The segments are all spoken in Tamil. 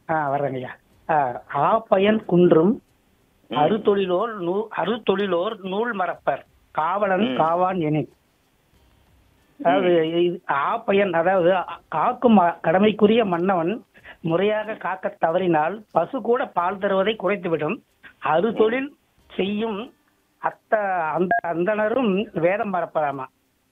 ஆ வர்றேங்கய்யா ஆ, ஆ பயன் குன்றும் அறுதொழிலோர் நூ அறுதொழிலோர் நூல் மறப்பர் காவலன் ம். காவான் எனின் அதாவது இது ஆ பயன் அதாவது ஆ- காக்கும் அ- கடமைக்குரிய மன்னவன் முறையாக காக்க தவறினால் பசு கூட பால் தருவதை குறைத்துவிடும் அறுதொழில் செய்யும் அத்த அந்த அந்தணரும் வேதம் மறப்பதாமா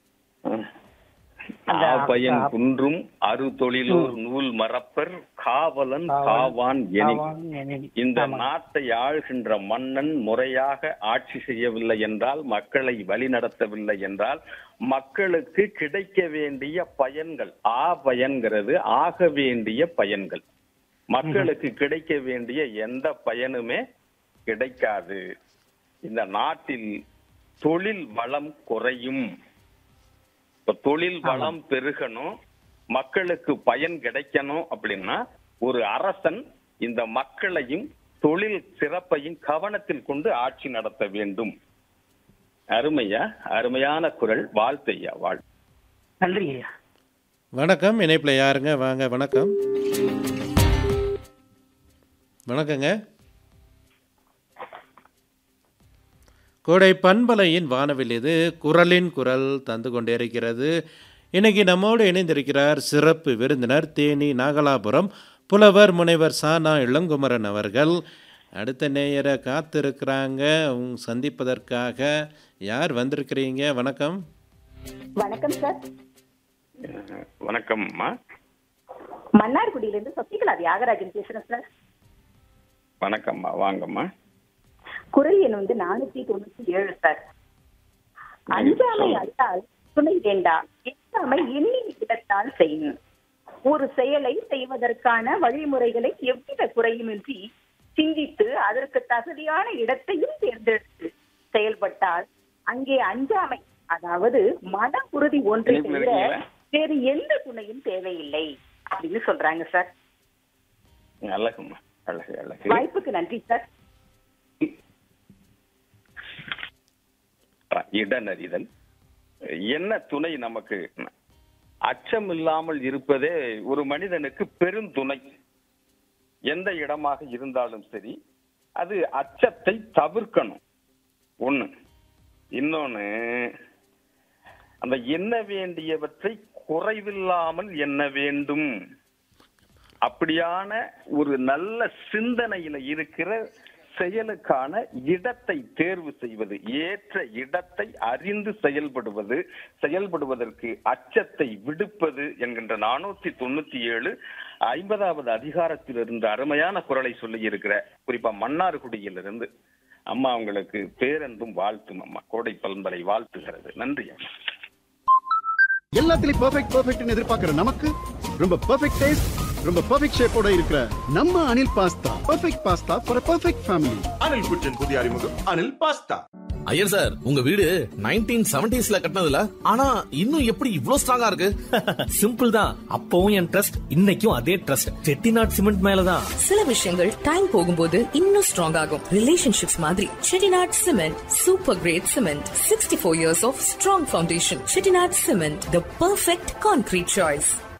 அந்த ஆபயன் ஆ- குன்றும் அரு தொழிலோர் நூல் மறப்பர் காவலன் காவான் எனின் காவான் எனின். இந்த ஆமா. நாட்டை ஆள்கின்ற மன்னன் முறையாக ஆட்சி செய்யவில்லை என்றால் மக்களை வழிநடத்தவில்லை என்றால் மக்களுக்கு கிடைக்க வேண்டிய பயன்கள் ஆ பயன்கிறது ஆக வேண்டிய பயன்கள் மக்களுக்கு கிடைக்க வேண்டிய எந்த பயனுமே கிடைக்காது இந்த நாட்டில் தொழில் வளம் குறையும் இப்ப தொழில் வளம் பெருகணும் மக்களுக்கு பயன் கிடைக்கணும் அப்படின்னா ஒரு அரசன் இந்த மக்களையும் தொழில் சிறப்பையும் கவனத்தில் கொண்டு ஆட்சி நடத்த வேண்டும் அருமையா அருமையான குரல் வாழ்த்தையா வாழ் நன்றி ஐயா வணக்கம் இணைப்பில் யாருங்க வாங்க வணக்கம் வணக்கங்க கோடை பண்பலையின் வானவில் இது குரலின் குரல் தந்து கொண்டிருக்கிறது இன்னைக்கு நம்மோடு இணைந்திருக்கிறார் சிறப்பு விருந்தினர் தேனி நாகலாபுரம் புலவர் முனைவர் சானா இளங்குமரன் அவர்கள் அடுத்த நேயரை காத்திருக்கிறாங்க உங்க சந்திப்பதற்காக யார் வந்திருக்கிறீங்க வணக்கம் வணக்கம் சார் அஹ் வணக்கம்மா மன்னார்குடியில இருந்து சசிகலா தியாகராஜன் பேசுறேன் சார் வணக்கம்மா வாங்கம்மா குரல் எண் வந்து நானூத்தி தொண்ணூத்தி ஏழு சார் அஞ்சாமை அல்லால் துணை வேண்டாம் எட்டாமை எண்ணி இடத்தால் செய்யும் ஒரு செயலை செய்வதற்கான வழிமுறைகளை எவ்வித குறையுமின்றி சிந்தித்து அதற்கு தகுதியான இடத்தையும் தேர்ந்தெடுத்து செயல்பட்டால் அங்கே அஞ்சாமை அதாவது மன உறுதி ஒன்றை இணைப்புல தவிர இருக்கீங்களா? வேறு எந்த துணையும் தேவையில்லை அப்படின்னு சொல்றாங்க சார் அழகுமா அழகு அழகு வாய்ப்புக்கு நன்றி சார் இடனறிதல் என்ன துணை நமக்கு அச்சம் இல்லாமல் இருப்பதே ஒரு மனிதனுக்கு பெருந்துணை எந்த இடமாக இருந்தாலும் சரி அது அச்சத்தை தவிர்க்கணும் ஒண்ணு இன்னொன்னு அந்த எண்ண வேண்டியவற்றை குறைவில்லாமல் எண்ண வேண்டும் அப்படியான ஒரு நல்ல சிந்தனையில இருக்கிற செயலுக்கான இடத்தை தேர்வு செய்வது ஏற்ற இடத்தை அறிந்து செயல்படுவது செயல்படுவதற்கு அச்சத்தை விடுப்பது என்கின்ற நானூத்தி தொண்ணூத்தி ஏழு ஐம்பதாவது அதிகாரத்தில் இருந்து அருமையான குரலை சொல்லி இருக்கிற குறிப்பா மன்னார்குடியிலிருந்து அம்மா உங்களுக்கு பேரன்பும் வாழ்த்தும் அம்மா கோடை பல்ம்பலை வாழ்த்துகிறது நன்றி அம்மா எல்லாத்துலயும் பெர்ஃபெக்ட் பெர்ஃபெக்ட்னு எதிர்பார்க்கிற நமக்கு ரொம்ப பெர்ஃபெக்ட் டேஸ்ட் ரொம்ப பெர்ஃபெக்ட் ஷேப்போட இருக்கிற நம்ம Anil pasta perfect pasta for perfect family Anil kitchen புதிய அறிமுகம் அனில் பாஸ்தா ஐயர் சார் உங்க வீடு நைன்டீன் செவன்டிஸ்ல கட்டினதுல ஆனா இன்னும் எப்படி இவ்ளோ ஸ்ட்ராங்கா இருக்கு சிம்பிள் தான் அப்பவும் என் ட்ரஸ்ட் இன்னைக்கும் அதே ட்ரஸ்ட் செட்டிநாட் சிமெண்ட் மேலதான் சில விஷயங்கள் டைம் போகும்போது இன்னும் ஸ்ட்ராங் ஆகும் ரிலேஷன்ஷிப்ஸ் மாதிரி Chettinad cement super great cement sixty four years of strong foundation Chettinad cement the perfect concrete choice